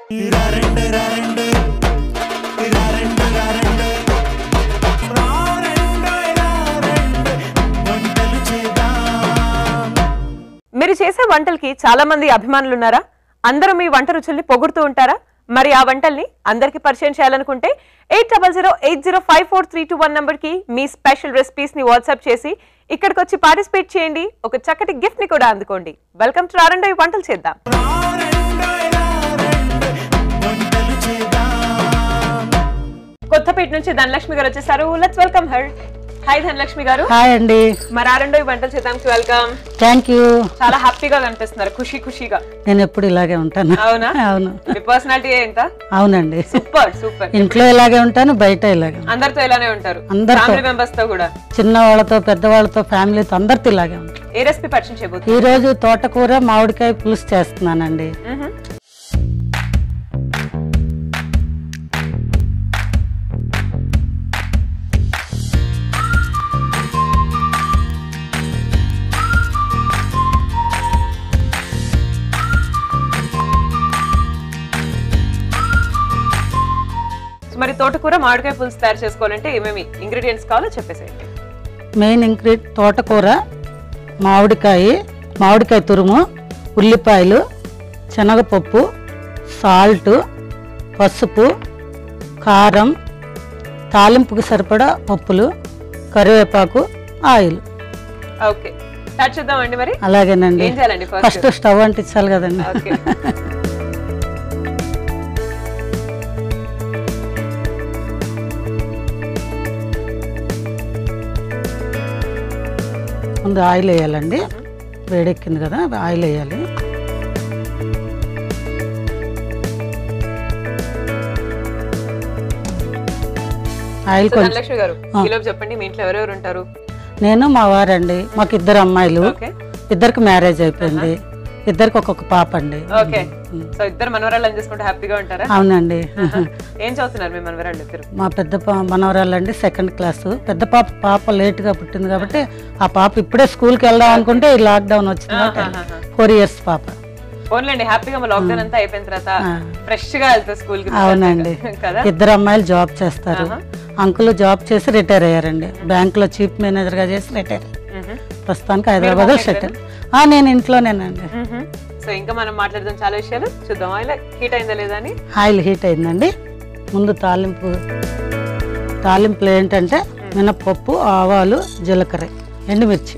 మీరు చేసే వంటలకి చాలా మంది అభిమానులు ఉన్నారా అందరూ మీ వంట రుచుల్ని పొగుడుతూ ఉంటారా మరి ఆ వంటల్ని అందరికి పరిచయం చేయాలనుకుంటే eight double zero eight zero five four three two one కి మీ స్పెషల్ రెసిపీస్ ని వాట్సాప్ చేసి ఇక్కడికి వచ్చి పార్టిసిపేట్ చేయండి ఒక చక్కటి గిఫ్ట్ ని కూడా అందుకోండి వెల్కమ్ టు రారండో ఈ వంటలు చేద్దాం కొత్తపేట నుంచి ధనలక్ష్మి గారు వచ్చేసారు let's welcome her hi Dhanalakshmi గారు హాయ్ అండి మరి రారండో ఈ వంటలు చేద్దాంకి వెల్కమ్ థ్యాంక్ యూ చాలా హ్యాపీగా కనిపిస్తున్నారు ఖుషి ఖుషిగా నేను ఎప్పుడు ఇలాగే ఉంటాను అవునా అవును మీ పర్సనాలిటీ ఎంత అవునండి సూపర్ సూపర్ ఇంట్లో ఇలాగే ఉంటాను బయట ఇలాగే అందరితో ఇలానే ఉంటారు అందరితో. ఫ్యామిలీ మెంబర్స్ తో కూడా చిన్న వాళ్ళతో పెద్దవాళ్ళతో ఫ్యామిలీతో అందరితో ఇలాగే ఉంటాను ఏ రెసిపీ పరిచయం చేయబోతుంది ఈ రోజు తోటకూర మామిడికాయ పులుసు చేస్తున్నానండి మరి తోటకూర మామిడికాయ పులుసు తయారు చేసుకోవాలంటే ఏమేమి ఇంగ్రీడియంట్స్ కావాలో చెప్పేసేయండి మెయిన్ ఇంగ్రీడ్ తోటకూర మామిడికాయ మామిడికాయ తురుము ఉల్లిపాయలు శనగపప్పు సాల్ట్ పసుపు కారం తాలింపుకి సరిపడా పప్పులు కరివేపాకు ఆయిల్ ఓకే స్టార్ట్ చేద్దామండి మరి అలాగేనండి ఏం చేయాలండి ఫస్ట్ ఫస్ట్ స్టవ్ అంటించాలి కదండి ఓకే ముందు ఆయిల్ వేయాలండి వేడెక్కింది కదా ఆయిల్ వేయాలి ఆయిల్ కొంచెం ధనలక్ష్మి గారు ఈలోపు చెప్పండి మీ ఇంట్లో ఎవరెవరు ఉంటారు నేను మా వారండి మాకు ఇద్దరు అమ్మాయిలు ఓకే ఇద్దరికి మ్యారేజ్ అయిపోయింది ఇద్దరికి ఒక్కొక్క పాప అండి ఓకే సో ఇద్దరు మనవరాళ్ళని చేసుకుంటే హ్యాపీగా ఉంటారా అవునండి ఏం చదువుతున్నారు మీ మనవరాళ్ళు ఇద్దరు మా పెద్ద పా- మనవరాలు అండి సెకండ్ క్లాస్ పెద్ద పాప పాప లేట్గా పుట్టింది కాబట్టి ఆ పాప ఇప్పుడే స్కూల్కి వెళ్దాం అనుకుంటే ఈ లాక్డౌన్ వచ్చింది కాబట్టి ఫోర్ ఇయర్స్ పాప ఫోన్లేండి హ్యాపీగా మా లాక్డౌన్ అంతా అయిపోయిన తర్వాత ఫ్రెష్ గా వెళ్తా స్కూల్ కి అవునండి కదా ఇద్దరు అమ్మాయిలు జాబ్ చేస్తారు అంకుల్ జాబ్ చేసి రిటైర్ అయ్యారండి బ్యాంక్ లో చీఫ్ మేనేజర్ గా చేసి రిటైర్ మ్మ్. ప్రస్తుతానికి హైదరాబాద్ లో సెటిల్ ఆ నేను ఇంట్లోనేనండి మ్మ్. సో ఇంకా మనం మాట్లాడదాం చాలా విషయాలు చూద్దాం ఆయిల్ హీట్ అయిందా లేదా అని ఆయిల్ హీట్ అయిందండి ముందు తాలింపు తాలింపులు ఏంటంటే మినప్పప్పు ఆవాలు జీలకర్ర ఎండుమిర్చి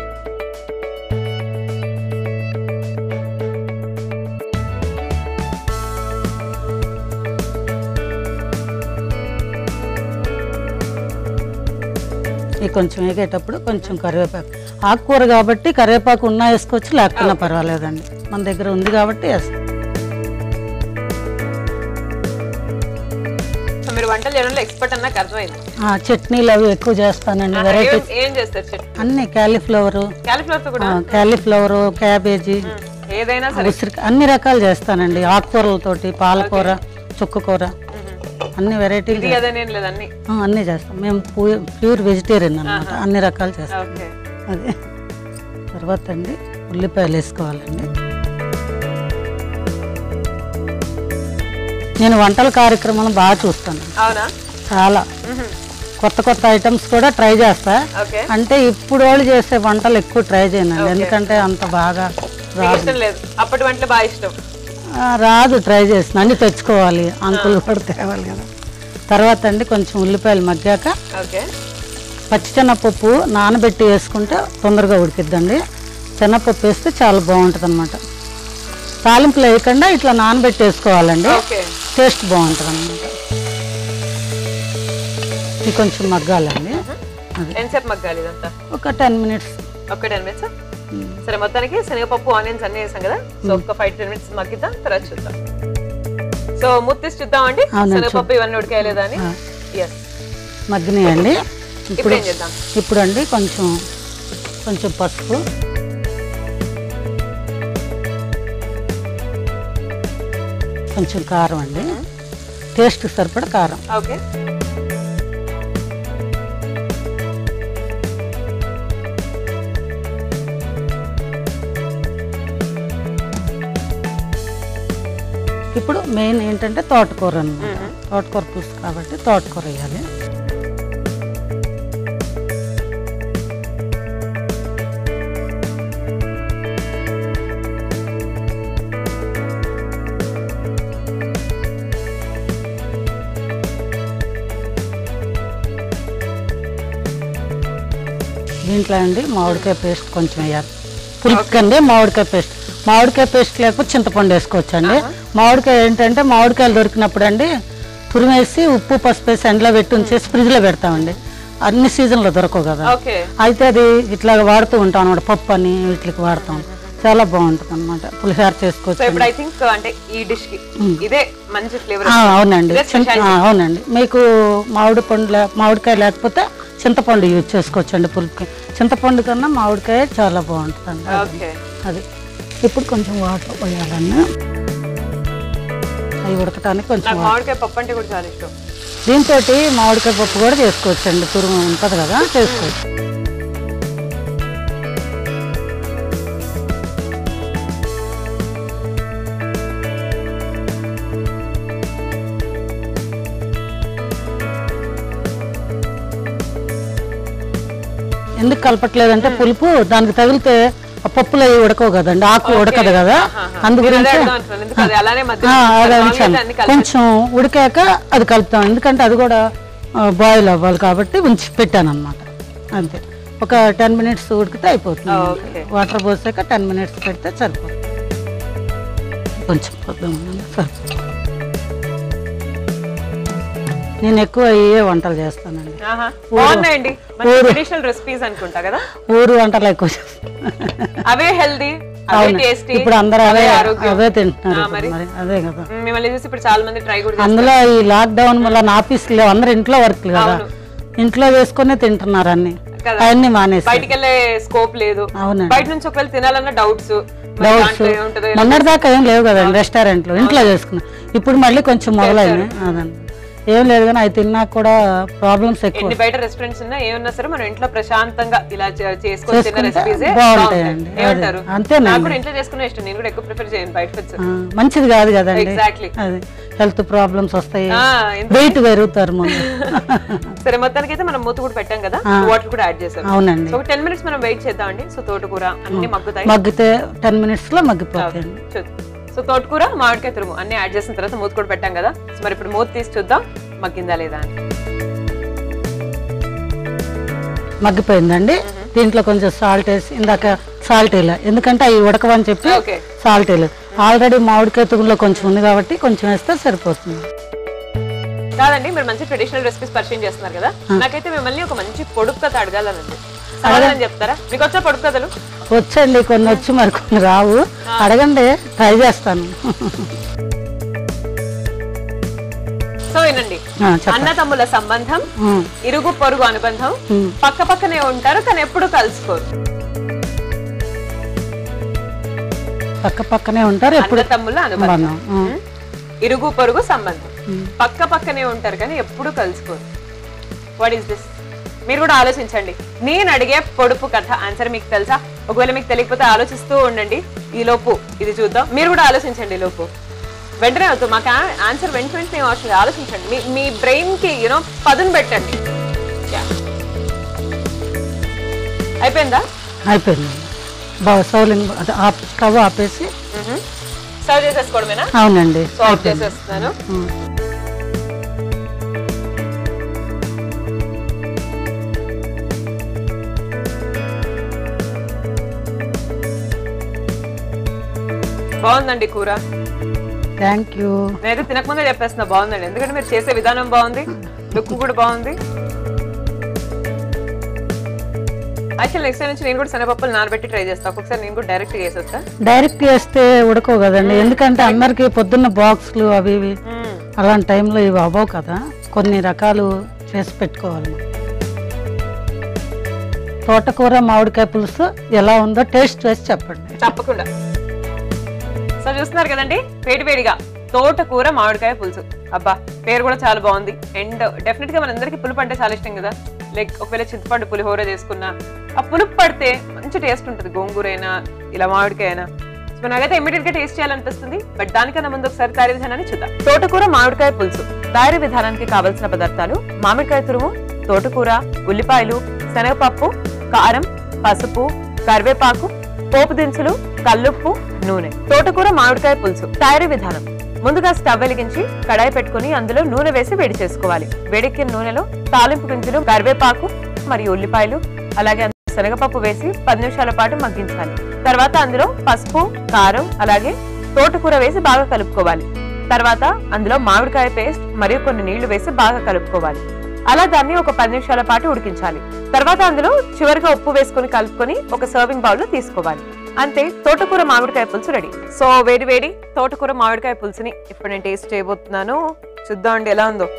ఇది కొంచెం వేగేటప్పుడు కొంచెం కరివేపాకు ఆకుకూర కాబట్టి కరివేపాకు ఉన్నా వేసుకోవచ్చు లేకపోయినా పర్వాలేదండి మన దగ్గర ఉంది కాబట్టి వేస్తాం సో మీరు వంటలు చేయడంలో ఎక్స్పర్ట్ అన్నాక అర్థమైంది ఆ, చట్నీలు అవి ఎక్కువ చేస్తానండి వెరైటీ ఏం- ఏం చేస్తారు చెట్టు అన్ని క్యాలీఫ్లవరు క్యాలిఫ్లవర్ తో కూడా క్యాలీఫ్లవరు క్యాబేజీ ఏదైనా సరే ఉసిరి అన్ని రకాలు చేస్తానండి ఆకుకూరలతోటి పాలకూర చుక్కకూర అన్ని వెరైటీలు ఇది అదేనేం లేదు అన్ని ఆ, అన్నీ చేస్తాం మేము ప్యూర్ వెజిటేరియన్ అన్నమాట అన్ని రకాలు చేస్తాం ఓకే అదే తర్వాత అండి ఉల్లిపాయలు వేసుకోవాలండి నేను వంటల కార్యక్రమాలు బాగా చూస్తాను అవునా చాలా కొత్త కొత్త ఐటమ్స్ కూడా ట్రై చేస్తా ఓకే అంటే ఇప్పుడు వాళ్ళు చేసే వంటలు ఎక్కువ ట్రై చేయనండి ఎందుకంటే అంత బాగా రా- ఇష్టం లేదు అప్పటి వంటలు బాగా ఇష్టం ఆ, రాదు ట్రై చేసిన అన్ని తెచ్చుకోవాలి అంకుల్ కూడా తేవాలి కదా తర్వాత అండి కొంచెం ఉల్లిపాయలు మగ్గాక ఓకే పచ్చిశనగపప్పు నానబెట్టి వేసుకుంటే తొందరగా ఉడికిద్దండి శనగపప్పు వేస్తే చాలా బాగుంటుంది అనమాట తాలింపులు వేయకుండా ఇట్లా నానబెట్టి వేసుకోవాలండి ఓకే టేస్ట్ బాగుంటుంది అనమాట ఇది కొంచెం మగ్గాలండి అది ఎంతసేపు మగ్గాలి ఇదంతా ఒక టెన్ మినిట్స్ ఒక టెన్ మినిట్స్ సరే మొత్తానికి శనగపప్పు ఆనియన్స్ అన్ని వేసాం కదా సో ఒక ఫైవ్ టెన్ మినిట్స్ మగ్గిద్దాం తర్వాత చూద్దాం సో ముత్తిసి చూద్దాం అండి అవునండి, శనగపప్పు ఇవన్నీ ఉడికాయలేదా అని ఎస్ మగ్గినాయండి ఇప్పుడు ఇప్పుడు ఏం చేద్దాం ఇప్పుడు అండి కొంచెం కొంచెం పసుపు కొంచెం కారం అండి టేస్ట్ సరిపడ కారం ఓకే ఇప్పుడు మెయిన్ ఏంటంటే తోటకూర అన్నమాట తోటకూర పులుసు కాబట్టి తోటకూర వేయాలి దీంట్లో అండి మామిడికాయ పేస్ట్ కొంచెం వేయాలి పులుపుకి అండి మామిడికాయ పేస్ట్ మామిడికాయ పేస్ట్ లేకపోతే చింతపండు వేసుకోవచ్చు అండి మామిడికాయ ఏంటంటే మామిడికాయలు దొరికినప్పుడు అండి తురిమేసి ఉప్పు పసుపు వేసి ఎండలో పెట్టి ఉంచేసి ఫ్రిడ్జ్లో పెడతామండి అన్ని సీజన్లో దొరకవు కదా ఓకే అయితే అది ఇట్లా వాడుతూ ఉంటాం అనమాట పప్పు అని వీటికి వాడతాం చాలా బాగుంటుంది అనమాట పులిహోర సో చేసుకోవచ్చు ఇప్పుడు ఐ థింక్ అంటే ఈ డిష్ కి ఇదే మంచి ఫ్లేవర్ ఆ, అవునండి ఇదే చింత- ఆ, అవునండి మీకు మామిడి పండు లే- మామిడికాయ లేకపోతే చింతపండు యూజ్ చేసుకోవచ్చు అండి పులుపుకి చింతపండు కన్నా మామిడికాయ చాలా బాగుంటుంది ఓకే అది ఇప్పుడు కొంచెం వాటర్ పోయాలన్న అవి ఉడకటానికి కొంచెం నాకు మామిడికాయ పప్పు అంటే కూడా చాలా ఇష్టం దీంతో మామిడికాయ పప్పు కూడా చేసుకోవచ్చు అండి తురుము ఉంటుంది కదా చేసుకోవచ్చు ఎందుకు కలపట్లేదంటే పులుపు దానికి తగిలితే ఆ పప్పులు అవి ఉడకవు కదండి ఆకు ఉడకదు కదా అందు నేను అదే గురించి అడుగుదాం అనుకున్నాను. ఎందుకు అది అలానే మధ్య ఆ, అదే మామూలుగా ఉంచాను దాన్ని కలిపి- కొంచెం ఉడికాక అది కలుపుతాం ఎందుకంటే అది కూడా బాయిల్ అవ్వాలి కాబట్టి ఉంచి పెట్టాను అనమాట అంతే ఒక టెన్ మినిట్స్ ఉడికితే అయిపోతుంది ఓకే. వాటర్ పోసాక టెన్ మినిట్స్ పెడితే సరిపోతుంది కొంచెం పొద్దున సరిపోతుంది నేను ఎక్కువ అయ్యే వంటలు చేస్తానండి ఆహా. బాగున్నాయండి మన ట్రెడిషనల్ రెసిపీస్ అనుకుంటా కదా ఊరు వంటలు ఎక్కువ చేస్తాను అవే హెల్దీ అవే అవును టేస్టీ ఇప్పుడు అందరూ అవే ఆరోగ్యం అవే తింటున్నారు ఆ, ఇప్పుడు మరి? మరి అదే కదా మిమ్మల్ని చూసి ఇప్పుడు చాలా మంది ట్రై కూడా చేస్తారు. అందులో ఈ లాక్డౌన్ వల్ల నా ఆఫీస్కి లేవు అందరు ఇంట్లో వర్క్లు కదా ఇంట్లో వేసుకునే తింటున్నారు అన్ని కదా. అవన్నీ మానేసి బయటికి వెళ్ళే స్కోప్ లేదు అవునండి బయట నుంచి ఒకవేళ తినాలన్న డౌట్స్ డౌట్స్ దాంట్లో ఏముంటుందో మొన్నటి దాకా ఏం లేవు కదండి రెస్టారెంట్లు ఇంట్లో చేసుకున్నాం ఇప్పుడు మళ్ళీ కొంచెం మొదలైంది అదండి ఏం లేదు కానీ అవి తిన్నా కూడా ప్రాబ్లమ్స్ ఎక్కువ ఎన్ని బయట రెస్టారెంట్స్ ఉన్నా ఏమన్నా సరే మనం ఇంట్లో ప్రశాంతంగా ఇలా చే- చేసుకొని తిన్న చేసుకుంటే రెసిపీస్ బాగుంటాయండి. ఏమంటారు అదే. అంతేనండి. నాకు కూడా ఇంట్లో చేసుకునే ఇష్టం నేను కూడా ఎక్కువ ప్రిఫర్ చేయను బయట ఫుడ్స్ ఆ, మంచిది కాదు కదండి ఎగ్జాక్ట్లీ అది హెల్త్ ప్రాబ్లమ్స్ వస్తాయి ఆ, ఎంత- వెయిట్ పెరుగుతారు ముందు సరే మొత్తానికి అయితే మనం మూత కూడా పెట్టాం కదా వాటర్ కూడా యాడ్ చేసాం అవునండి సో ఒక టెన్ మినిట్స్ మనం వెయిట్ చేద్దామండి సో తోటకూర అన్ని మగ్గుతాయి మగ్గితే టెన్ మినిట్స్ లో మగ్గిపోతాయండి చూద్దాం. సో తోటకూర మామిడికాయ తురుము అన్ని యాడ్ చేసిన తర్వాత మూత కూడా పెట్టాం కదా సో మరి ఇప్పుడు మూత తీసి చూద్దాం మగ్గిందా లేదా అని మగ్గిపోయిందండి దీంట్లో కొంచెం సాల్ట్ వేసి ఇందాక సాల్ట్ వేయలే ఎందుకంటే అవి ఉడకవని చెప్పి ఓకే సాల్ట్ వేయలేదు ఆల్రెడీ మామిడికాయ తుగులో కొంచెం ఉంది కాబట్టి కొంచెం వేస్తే సరిపోతుంది కాదండి మీరు మంచి ట్రెడిషనల్ రెసిపీస్ పరిచయం చేస్తున్నారు కదా నాకైతే మిమ్మల్ని ఒక మంచి పొడుపు కథ అడగాలని ఉంది సమాధానం చెప్తారా మీకు వచ్చా పొడుపు కథలు వచ్చండి కొన్ని వచ్చి మరి కొన్ని రావు అడగండి ట్రై చేస్తాను సో వినండి ఆ, చెప్పండి అన్నతమ్ముల సంబంధం ఉమ్, ఇరుగు పొరుగు అనుబంధం ఉమ్. పక్క పక్కనే ఉంటారు కానీ ఎప్పుడు కలుసుకోరు పక్క పక్కనే ఉంటారు ఎప్పుడు అన్నతమ్ముల అనుబంధం మనం ఉమ్, ఇరుగు పొరుగు సంబంధం ఉమ్. పక్క పక్కనే ఉంటారు కానీ ఎప్పుడు కలుసుకోరు వాట్ ఈస్ దిస్ మీరు కూడా ఆలోచించండి నేను అడిగే పొడుపు కథ ఆన్సర్ మీకు తెలుసా ఒకవేళ మీకు తెలియకపోతే ఆలోచిస్తూ ఉండండి ఈ లోపు ఇది చూద్దాం మీరు కూడా ఆలోచించండి ఈ లోపు వెంటనే అవుతుంది మాకు ఆన్సర్ వెంట వెంటనే అవసరం లేదు. ఆలోచించండి మీ మీ బ్రెయిన్ కి యూనో పదును పెట్టండి Yeah. అయిపోయిందా అయిపోయింది బాగా సౌలింగ్ అదే ఆప్ స్టవ్ ఆపేసి సర్వ్ చేసేసుకోవడమేనా అవునండి సో ఆఫ్ చేసేస్తున్నాను ఉమ్. బాగుందండి కూర థ్యాంక్ యూ నేనైతే తినకముందే చెప్పేస్తున్నా బాగుందండి ఎందుకంటే మీరు చేసే విధానం బాగుంది లుక్ కూడా బాగుంది యాక్చువల్ నెక్స్ట్ నుంచి నేను కూడా శనగపప్పులు నానబెట్టి ట్రై చేస్తాను ఒక్కొక్కసారి నేను కూడా డైరెక్ట్ చేసేస్తా డైరెక్ట్ చేస్తే ఉడకవు కదండి ఎందుకంటే అందరికి పొద్దున్న బాక్స్లు అవి ఇవి మ్మ్. అలాంటి టైంలో ఇవి అవ్వవు కదా కొన్ని రకాలు చేసి పెట్టుకోవాలి తోటకూర మామిడికాయ పులుసు ఎలా ఉందో టేస్ట్ వేసి చెప్పండి తప్పకుండా సో చూస్తున్నారు కదండి వేడి వేడిగా తోటకూర మామిడికాయ పులుసు అబ్బా పేరు కూడా చాలా బాగుంది అండ్ డెఫినెట్ గా మనందరికీ పులుపు అంటే చాలా ఇష్టం కదా లైక్ ఒకవేళ చింతపండు పులిహోర చేసుకున్నా ఆ పులుపు పడితే మంచి టేస్ట్ ఉంటుంది గోంగూర అయినా ఇలా మామిడికాయ అయినా సో సో నాకైతే ఇమీడియట్ గా టేస్ట్ చేయాలనిపిస్తుంది బట్ దానికన్నా ముందు ఒకసారి తయారీ విధానాన్ని చూద్దాం తోటకూర మామిడికాయ పులుసు తయారీ విధానానికి కావలసిన పదార్థాలు మామిడికాయ తురుము తోటకూర ఉల్లిపాయలు శనగపప్పు కారం పసుపు కరివేపాకు పోపు దినుసులు కల్లుప్పు నూనె తోటకూర మామిడికాయ పులుసు తయారీ విధానం ముందుగా స్టవ్ వెలిగించి కడాయి పెట్టుకుని అందులో నూనె వేసి వేడి చేసుకోవాలి వేడెక్కిన నూనెలో తాలింపు గింజలు కరివేపాకు మరియు ఉల్లిపాయలు అలాగే అందులో శనగపప్పు వేసి పది నిమిషాల పాటు మగ్గించాలి తర్వాత అందులో పసుపు కారం అలాగే తోటకూర వేసి బాగా కలుపుకోవాలి తర్వాత అందులో మామిడికాయ పేస్ట్ మరియు కొన్ని నీళ్లు వేసి బాగా కలుపుకోవాలి అలా దాన్ని ఒక పది నిమిషాల పాటు ఉడికించాలి తర్వాత అందులో చివరిగా ఉప్పు వేసుకొని కలుపుకొని ఒక సర్వింగ్ బౌల్ లో తీసుకోవాలి అంతే తోటకూర మామిడికాయ పులుసు రెడీ సో వేడి వేడి తోటకూర మామిడికాయ పులుసుని ఇప్పుడు నేను టేస్ట్ చేయబోతున్నాను చూద్దాం అండి ఎలా ఉందో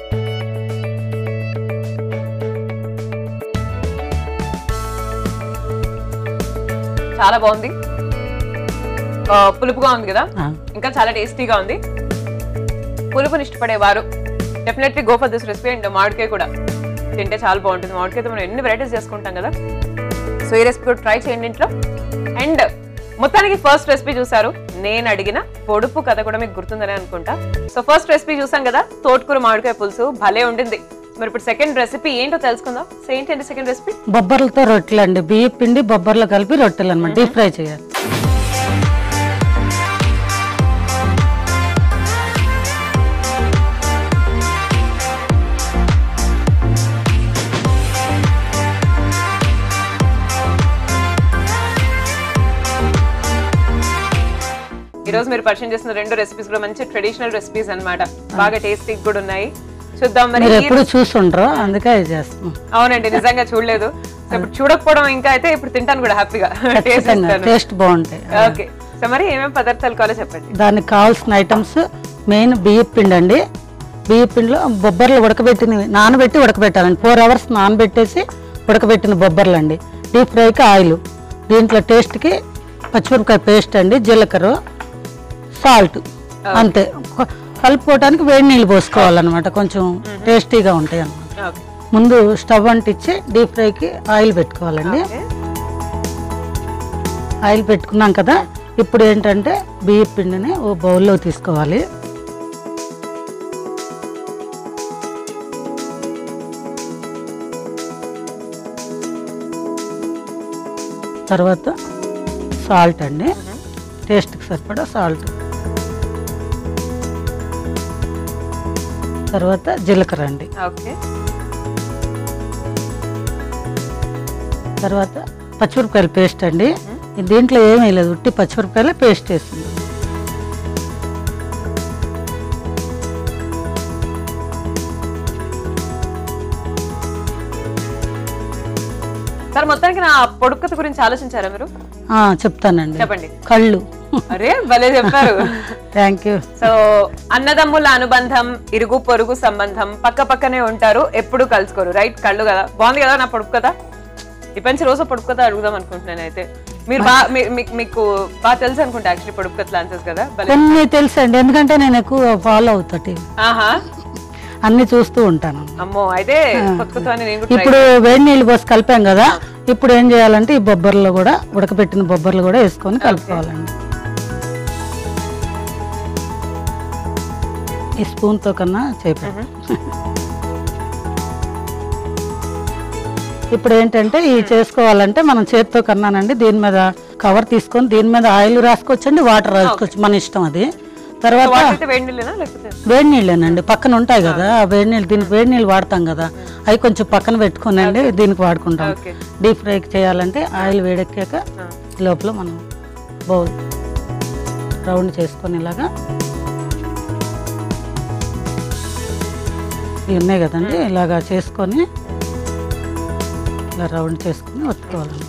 చాలా బాగుంది ఆ, పులుపుగా ఉంది కదా ఆ, ఇంకా చాలా టేస్టీగా ఉంది పులుపుని ఇష్టపడేవారు definitely go for this recipe and మామిడికాయ కూడా తింటే చాలా బాగుంటుంది మామిడికాయతో మనం ఎన్ని వెరైటీస్ చేసుకుంటాం కదా సో ఈ రెసిపీ కూడా ట్రై చేయండి ఇంట్లో అండ్ మొత్తానికి ఫస్ట్ రెసిపీ చూసారు నేను అడిగిన పొడుపు కథ కూడా మీకు గుర్తుందని అనుకుంటా సో ఫస్ట్ రెసిపీ చూసాం కదా తోటకూర మామిడికాయ పులుసు భలే ఉండింది మరి ఇప్పుడు సెకండ్ రెసిపీ ఏంటో తెలుసుకుందాం సో ఏంటండి సెకండ్ రెసిపీ బొబ్బర్లతో రొట్టెలు అండి బియ్య పిండి బొబ్బర్లు కలిపి రొట్టెలు అనమాట డీప్ ఫ్రై చేయాలి ఈ రోజు మీరు పరిచయం చేసిన రెండు రెసిపీస్ కూడా మంచి ట్రెడిషనల్ రెసిపీస్ అన్నమాట బాగా టేస్టీ కూడా ఉన్నాయి చూద్దాం మరి మీరు ఈ- ఎప్పుడు చూసుండ్రో అందుకే ఇది చేస్తున్నాం అవునండి నిజంగా చూడలేదు సో ఇప్పుడు చూడకపోవడం ఇంకా అయితే ఇప్పుడు తింటాను కూడా హ్యాపీగా టేస్ట్ ఖచ్చితంగా ఇస్తాను టేస్ట్ బాగుంటాయి ఓకే సో మరి ఏమేమి పదార్థాలు కావాలో చెప్పండి దానికి కావాల్సిన ఐటమ్స్ మెయిన్ బియ్య పిండి అండి బియ్య పిండిలో బొబ్బర్లు ఉడకబెట్టినవి నానబెట్టి ఉడకబెట్టాలండి ఫోర్ అవర్స్ నానబెట్టేసి ఉడకబెట్టిన బొబ్బర్లు అండి డీప్ ఫ్రైకి ఆయిల్ దీంట్లో టేస్ట్కి పచ్చిమిరపకాయ పేస్ట్ అండి జీలకర్ర సాల్ట్ అంతే కొ- కలుపుకోవడానికి వేడి నీళ్ళు పోసుకోవాలన్నమాట కొంచెం టేస్టీగా ఉంటాయి అన్నమాట ఓకే ముందు స్టవ్ అంటించి డీప్ ఫ్రైకి ఆయిల్ పెట్టుకోవాలండి ఓకే. ఆయిల్ పెట్టుకున్నాం కదా ఇప్పుడు ఏంటంటే బియ్య పిండిని ఓ బౌల్లో తీసుకోవాలి తర్వాత సాల్ట్ అండి టేస్ట్కి సరిపడా సాల్ట్ తర్వాత జీలకర్ర అండి ఓకే తర్వాత పచ్చిమిరపకాయల పేస్ట్ అండి దీంట్లో ఏమీ లేదు ఉట్టి పచ్చిమిరపకాయల పేస్ట్ వేస్తుంది సార్ మొత్తానికి నా పొడుకత గురించి ఆలోచించారా మీరు ఆ, చెప్తానండి చెప్పండి కళ్ళు అరే భలే చెప్పారు థ్యాంక్ యూ సో అన్నదమ్ముల అనుబంధం ఇరుగు పొరుగు సంబంధం పక్క పక్కనే ఉంటారు ఎప్పుడు కలుసుకోరు రైట్ కళ్ళు కదా బాగుంది కదా నా పొడుపు కదా ఇప్పటి రోజు పొడుపు కథ అడుగుదాం అనుకుంటున్నాను అయితే మీరు బాగా మీకు బాగా తెలుసు అనుకుంటా యాక్చువల్లీ పొడుపు కథలు ఆన్సర్స్ కదా భలే కొన్ని తెలుసు అండి ఎందుకంటే నేను ఎక్కువ ఫాలో అవుతాటి ఆహా అన్ని చూస్తూ ఉంటాను అమ్మో అయితే కొత్త కొత్త అని నేను కూడా ఇప్పుడు వేడి నీళ్ళు పోసి కలిపాం కదా ఇప్పుడు ఏం చేయాలంటే ఈ బొబ్బర్లు కూడా ఉడకబెట్టిన బొబ్బర్లు కూడా వేసుకొని కలుపుకోవాలండి ఈ స్పూన్తో కన్నా చేపాను ఇప్పుడు ఏంటంటే ఈ చేసుకోవాలంటే మనం చేతితో కన్నానండి దీని మీద కవర్ తీసుకొని దీని మీద ఆయిల్ రాసుకోవచ్చండి వాటర్ రాసుకోవచ్చు మన ఇష్టం అది తర్వాత వాటర్ అయితే వేడి నీళ్ళేనా లేకపోతే వేడి నీళ్ళేనండి పక్కన ఉంటాయి కదా ఆ వేడి నీళ్ళు దీనికి వేడి నీళ్ళు వాడతాం కదా అవి కొంచెం పక్కన పెట్టుకోనండి దీనికి వాడుకుంటాం ఓకే డీప్ ఫ్రైకి చేయాలంటే ఆయిల్ వేడెక్కాక ఈ లోపల మనం బౌల్ రౌండ్ చేసుకొని ఇలాగా ఇవి ఉన్నాయి కదండి ఇలాగా చేసుకొని ఇలా రౌండ్ చేసుకొని ఒత్తుకోవాలన్నమాట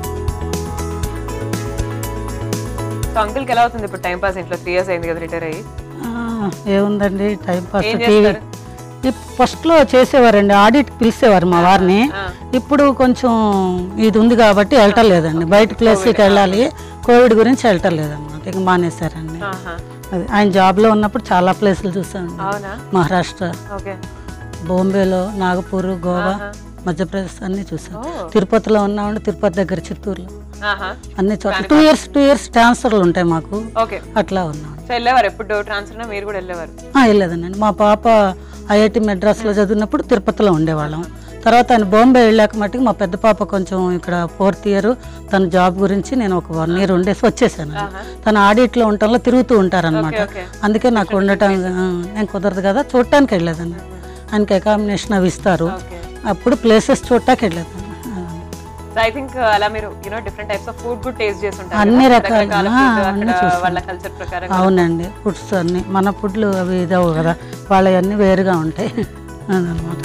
సో అంకుల్కి ఎలా అవుతుంది ఇప్పుడు టైం పాస్ ఇంట్లో త్రీ ఇయర్స్ అయింది కదా రిటైర్ అయ్యి ఆ, ఏముందండి టైం పాస్ ఏం టీవీ చేస్తారు? ఫస్ట్లో చేసేవారండి ఆడిట్ పిలిచేవారు మా వారిని ఆ. ఇప్పుడు కొంచెం ఇది ఉంది కాబట్టి వెళ్ళటం లేదండి బయట ప్లేస్కి వెళ్ళాలి కోవిడ్ గురించి వెళ్ళటం లేదన్నమాట ఇంక మానేశారండి ఆహా. అది ఆయన జాబ్లో ఉన్నప్పుడు చాలా ప్లేసులు చూసాను అవునా మహారాష్ట్ర ఓకే బాంబేలో నాగపూర్ గోవా మధ్యప్రదేశ్ అన్నీ చూసాను ఓ. తిరుపతిలో ఉన్నామండి తిరుపతి దగ్గర చిత్తూరులో ఆహా అన్ని చోట్ల టూ ఇయర్స్ టూ ఇయర్స్ ట్రాన్స్ఫర్లు ఉంటాయి మాకు ఓకే అట్లా ఉన్నాను సో వెళ్ళేవారు ఎప్పుడు ట్రాన్స్ఫర్ మీరు కూడా వెళ్ళేవారు ఆ, వెళ్ళలేదండి మా పాప ఐఐటి మెడ్రాస్లో చదివినప్పుడు తిరుపతిలో ఉండేవాళ్ళం తర్వాత ఆయన బాంబే వెళ్ళాక మట్టుకు మా పెద్ద పాప కొంచెం ఇక్కడ ఫోర్త్ ఇయర్ తన జాబ్ గురించి నేను ఒక వన్ ఇయర్ ఉండేసి వచ్చేసాను తన ఆడిట్లో ఉండటంలో తిరుగుతూ ఉంటారనమాట ఓకే. అందుకే నాకు ఉండటం ఆ, నేను కుదరదు కదా చూడటానికి వెళ్ళేదాన్ని ఆయనకి అకామినేషన్ అవి ఇస్తారు ఓకే అప్పుడు ప్లేసెస్ చూడటానికి వెళ్ళేదాన్ని ఆ. సో ఐ థింక్ అలా మీరు you know different types of food కూడా టేస్ట్ చేసి ఉంటారు అన్ని కదా? రకాల- రకరకాల ఆ, food అన్ని అక్కడ చూస్తాను. వాళ్ళ కల్చర్ ప్రకారం అవునండి ఫుడ్స్ అన్ని మన ఫుడ్లు అవి ఇదవు కదా వాళ్ళవన్నీ వేరుగా ఉంటాయి అదనమాట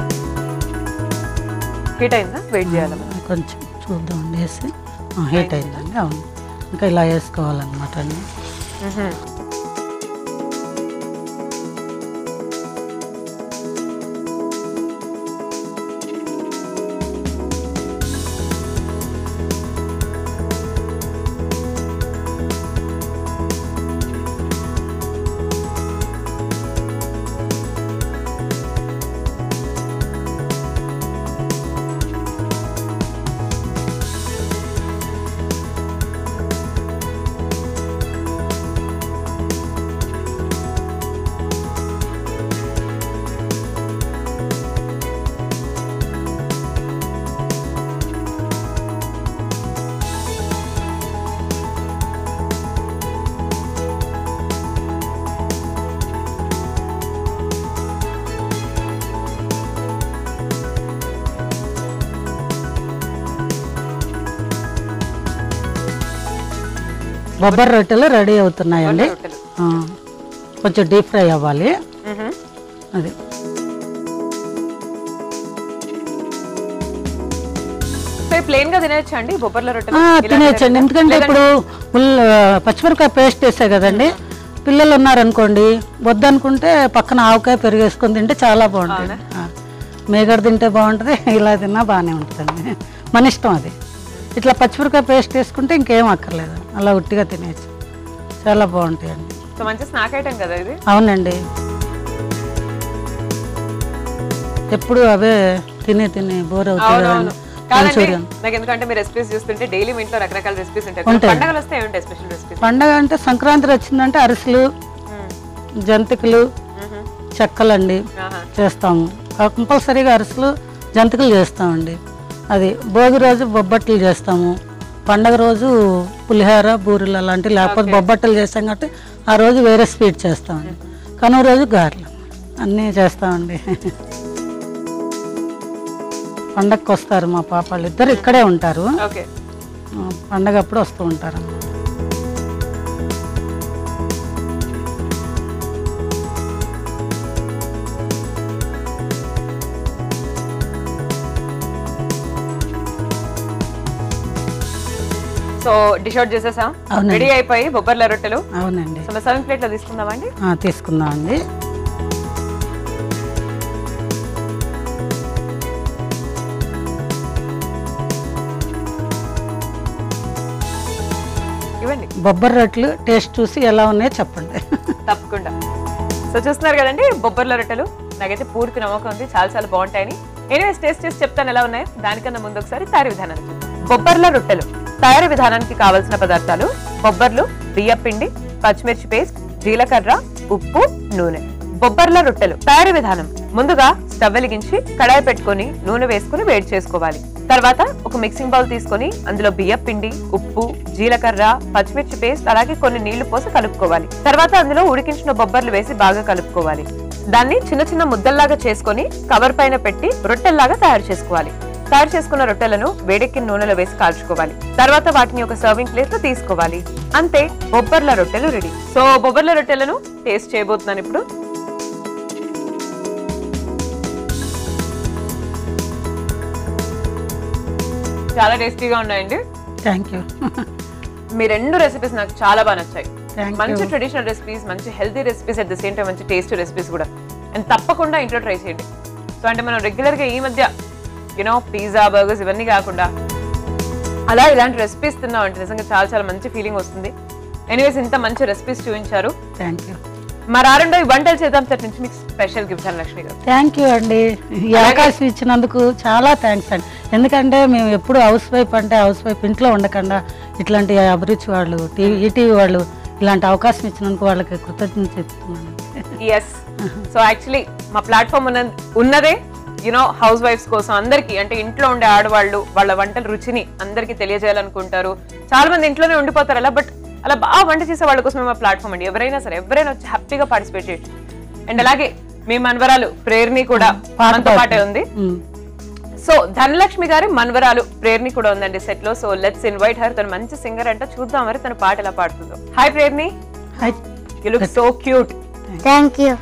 హీట్ అయిందా వెయిట్ చేయాలి మనం. కొంచెం చూద్దాం వేసి హీట్ అయిందండి అవును ఇంకా ఇలా వేసుకోవాలన్నమాట అన్ని మ్హూ. బొబ్బరి రొట్టెలు రెడీ అవుతున్నాయండి రొట్టెలు ఆ, కొంచెం డీప్ ఫ్రై అవ్వాలి మ్హూ. అది సో ప్లేన్ గా తినేయచ్చా అండి బొబ్బర్ల రొట్టెలు ఆ, ఇలా తినేయచ్చండి ఎందుకంటే ఇప్పుడు ఉల్ పచ్చిమిరపకాయ పేస్ట్ వేసే కదండి పిల్లలు ఉన్నారనుకోండి వద్దనుకుంటే పక్కన ఆవకాయ పెరిగేసుకొని తింటే చాలా బాగుంటుంది ఆ, మేగడ తింటే బాగుంటుంది ఇలా తిన్నా బాగానే ఉంటుందండి మన ఇష్టం అది ఇట్లా పచ్చిమిరపకాయ పేస్ట్ వేసుకుంటే ఇంకేం అక్కర్లేదు అలా ఉట్టిగా తినేయచ్చు చాలా బాగుంటాయండి సో మంచి స్నాక్ ఐటమ్ కదా ఇది అవునండి ఎప్పుడు అవే తిని తిని బోర్ అవుతాయి అవునవును కదండి కాదండి మంచూరియన్ నాకు ఎందుకంటే మీ రెసిపీస్ చూస్తుంటే డైలీ మీ ఇంట్లో రకరకాల రెసిపీస్ ఉంటాయి ఉంటాయి. పండగలు వస్తే ఏముంటాయి స్పెషల్ రెసిపీస్ పండగ అంటే సంక్రాంతి వచ్చిందంటే అరిసెలు జంతికలు చెక్కలండి చేస్తాము కంపల్సరీగా అరిసెలు జంతికలు చేస్తామండి అది భోగి రోజు బొబ్బట్లు చేస్తాము పండగ రోజు పులిహోర బూరెలు అలాంటివి లేకపోతే బొబ్బట్లు చేస్తాం కాబట్టి ఆ రోజు వేరే స్వీట్ చేస్తామండి కనుమ రోజు గారెలు అన్నీ చేస్తామండి పండగకి వస్తారు మా పాప వాళ్ళు ఇద్దరు ఇక్కడే ఉంటారు ఓకే ఆ, పండగ అప్పుడు వస్తూ ఉంటారు సో డిష్ అవుట్ చేసేసాం అవునండి. రెడీ అయిపోయి బొబ్బర్ల రొట్టెలు అవునండి సో మరి సెవెన్ ప్లేట్ లో తీసుకుందామండి ఆ, తీసుకుందామండి ఇవ్వండి బొబ్బరి రొట్టెలు టేస్ట్ చూసి ఎలా ఉన్నాయో చెప్పండి తప్పకుండా సో చూస్తున్నారు కదండి బొబ్బర్ల రొట్టెలు నాకైతే పూర్తి నమ్మకం ఉంది చాలా చాలా బాగుంటాయని ఎనీవేస్ టేస్ట్ చేసి చెప్తాను ఎలా ఉన్నాయో దానికన్నా ముందు ఒకసారి తయారీ విధానాన్ని చూద్దాం బొబ్బర్ల రొట్టెలు తయారీ విధానానికి కావలసిన పదార్థాలు బొబ్బర్లు బియ్య పిండి పచ్చిమిర్చి పేస్ట్ జీలకర్ర ఉప్పు నూనె బొబ్బర్ల రొట్టెలు తయారీ విధానం ముందుగా స్టవ్ వెలిగించి కడాయి పెట్టుకొని నూనె వేసుకుని వేడి చేసుకోవాలి తర్వాత ఒక మిక్సింగ్ బౌల్ తీసుకొని అందులో బియ్య పిండి ఉప్పు జీలకర్ర పచ్చిమిర్చి పేస్ట్ అలాగే కొన్ని నీళ్లు పోసి కలుపుకోవాలి తర్వాత అందులో ఉడికించిన బొబ్బర్లు వేసి బాగా కలుపుకోవాలి దాన్ని చిన్న చిన్న ముద్దల్లాగా చేసుకొని కవర్ పైన పెట్టి రొట్టెల్లాగా తయారు చేసుకోవాలి తయారు చేసుకున్న రొట్టెలను వేడెక్కిన నూనెలో వేసి కాల్చుకోవాలి తర్వాత వాటిని ఒక సర్వింగ్ ప్లేట్ లో తీసుకోవాలి అంతే బొబ్బర్ల రొట్టెలు రెడీ సో బొబ్బర్ల రొట్టెలను టేస్ట్ చేయబోతున్నాను ఇప్పుడు చాలా టేస్టీగా ఉన్నాయండి థ్యాంక్ యూ మీ రెండు రెసిపీస్ నాకు చాలా బాగా నచ్చాయి థ్యాంక్ మంచి ట్రెడిషనల్ రెసిపీస్ మంచి healthy recipes at the same time మంచి టేస్టీ రెసిపీస్ కూడా అండ్ తప్పకుండా ఇంట్లో ట్రై చేయండి సో అంటే మనం రెగ్యులర్ గా ఈ మధ్య యూనో పిజ్జా బర్గర్స్ ఇవన్నీ కాకుండా అలా ఇలాంటి రెసిపీస్ తిన్నాం అంటే నిజంగా చాలా చాలా మంచి ఫీలింగ్ వస్తుంది ఎనీవేస్ ఇంత మంచి రెసిపీస్ చూపించారు థ్యాంక్ యూ మరి ఆరుండో ఈ వంటలు చేద్దాం తరఫు నుంచి మీకు స్పెషల్ గిఫ్ట్ అని లక్ష్మి గారు థ్యాంక్ యూ అండి ఈ అవకాశం ఇచ్చినందుకు చాలా థ్యాంక్స్ అండి ఎందుకంటే మేము ఎప్పుడు హౌస్ వైఫ్ అంటే హౌస్ వైఫ్ ఇంట్లో ఉండకుండా ఇట్లాంటి అభిరుచి వాళ్ళు టీవీ ఈటీవీ వాళ్ళు ఇలాంటి అవకాశం ఇచ్చినందుకు వాళ్ళకి కృతజ్ఞత చెప్తున్నాను ఎస్ సో యాక్చువల్లీ మా ప్లాట్ఫామ్ ఉన్న ఉన్నదే యునో హౌస్ వైఫ్స్ కోసం అందరికీ అంటే ఇంట్లో ఉండే ఆడవాళ్ళు వాళ్ళ వంటల రుచిని అందరికీ తెలియజేయాలనుకుంటారు చాలా మంది ఇంట్లోనే ఉండిపోతారు అలా బట్ అలా బాగా వంట చేసే వాళ్ళ కోసం మా ప్లాట్ఫామ్ అండి ఎవరైనా సరే ఎవరైనా వచ్చి హ్యాపీగా పార్టిసిపేట్ చేయొచ్చు అండ్ అలాగే మీ మనవరాలు ప్రేరణి కూడా మనతో పాటే ఉంది ఉమ్. సో ధనలక్ష్మి గారి మన్వరాలు ప్రేరణి కూడా ఉందండి సెట్ లో సో లెట్స్ ఇన్వైట్ హర్ తను మంచి సింగర్ అంట చూద్దాం మరి తన పాట ఎలా పాడుతుందో hi Prerani hi you look so cute thank you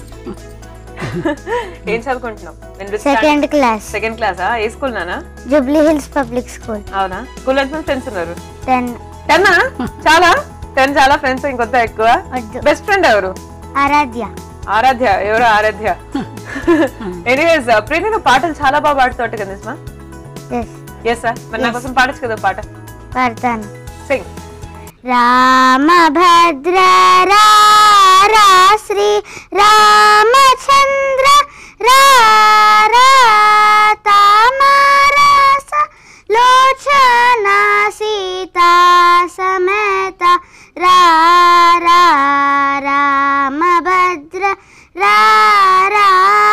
ఏం చదువుకుంటున్నావు సెకండ్ క్లాస్ సెకండ్ క్లాసా ఏ స్కూల్ నానా జూబ్లీ హిల్స్ పబ్లిక్ స్కూల్ అవునా స్కూల్ ఎంతమంది ఫ్రెండ్స్ ఉన్నారు టెన్ టెన్ చాలా టెన్ చాలా ఫ్రెండ్స్ ఇంకొంత ఎక్కువ వద్దు బెస్ట్ ఫ్రెండ్ ఎవరు ఆరాధ్య ఆరాధ్య ఎవరు ఆరాధ్య ఎనీవేస్ ప్రేరణి నువ్వు పాటలు చాలా బాగా పాడుతావు కదా నిజమా ఎస్ ఎస్ సార్ మరి నా కోసం పాడచ్చు కదా పాట పాడతాను సింగ్ రామభద్ర రా శ్రీ రామచంద్ర రామరస లోచన సీతా సమేత రా రా రామభద్ర రా రా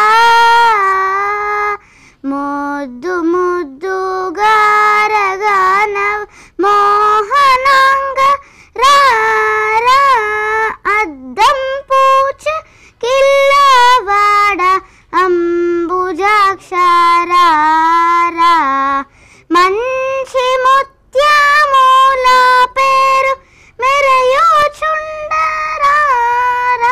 ముద్దు ముద్దు గారగానవ్ మోహనాంగ రా రా అద్దం పూచ కిల్లవాడ అంబుజాక్షరా రా మంచి ముత్యమూల పేరు మెరయోచుండరా రా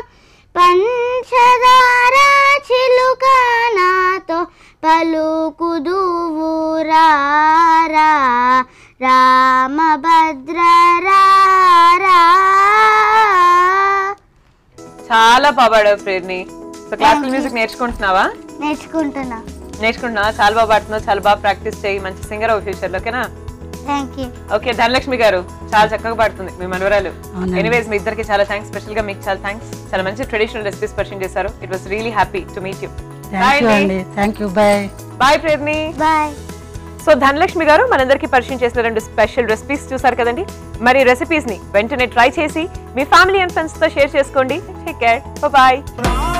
పంచదార చిలుక నాతో పలుకుదువురా రా రామభద్ర రా రా. చాలా బాగా పాడావు ప్రేరణి సో క్లాసికల్ మ్యూజిక్ నేర్చుకుంటున్నావా నేర్చుకుంటున్నా నేర్చుకుంటున్నావా చాలా బాగా పాడుతున్నావు చాలా బాగా ప్రాక్టీస్ చేయి మంచి సింగర్ అవ్వ ఫ్యూచర్ లో ఓకేనా థ్యాంక్ యూ ఓకే ధనలక్ష్మి గారు చాలా చక్కగా పాడుతుంది మీ మనవరాలు అవునండి. ఎనీవేస్ మీ ఇద్దరికి చాలా థ్యాంక్స్ స్పెషల్ గా మీకు చాలా థ్యాంక్స్ చాలా మంచి ట్రెడిషనల్ రెసిపీస్ పరిచయం చేశారు it was really happy to meet you thank you అండి thank you bye bye Prerani bye so Dhanalakshmi garu మనందరికీ పరిచయం చేసిన రెండు స్పెషల్ రెసిపీస్ చూసారు కదండి మరి రెసిపీస్ ని వెంటనే ట్రై చేసి మీ ఫ్యామిలీ అండ్ ఫ్రెండ్స్ తో షేర్ చేసుకోండి టేక్ కేర్ బాయ్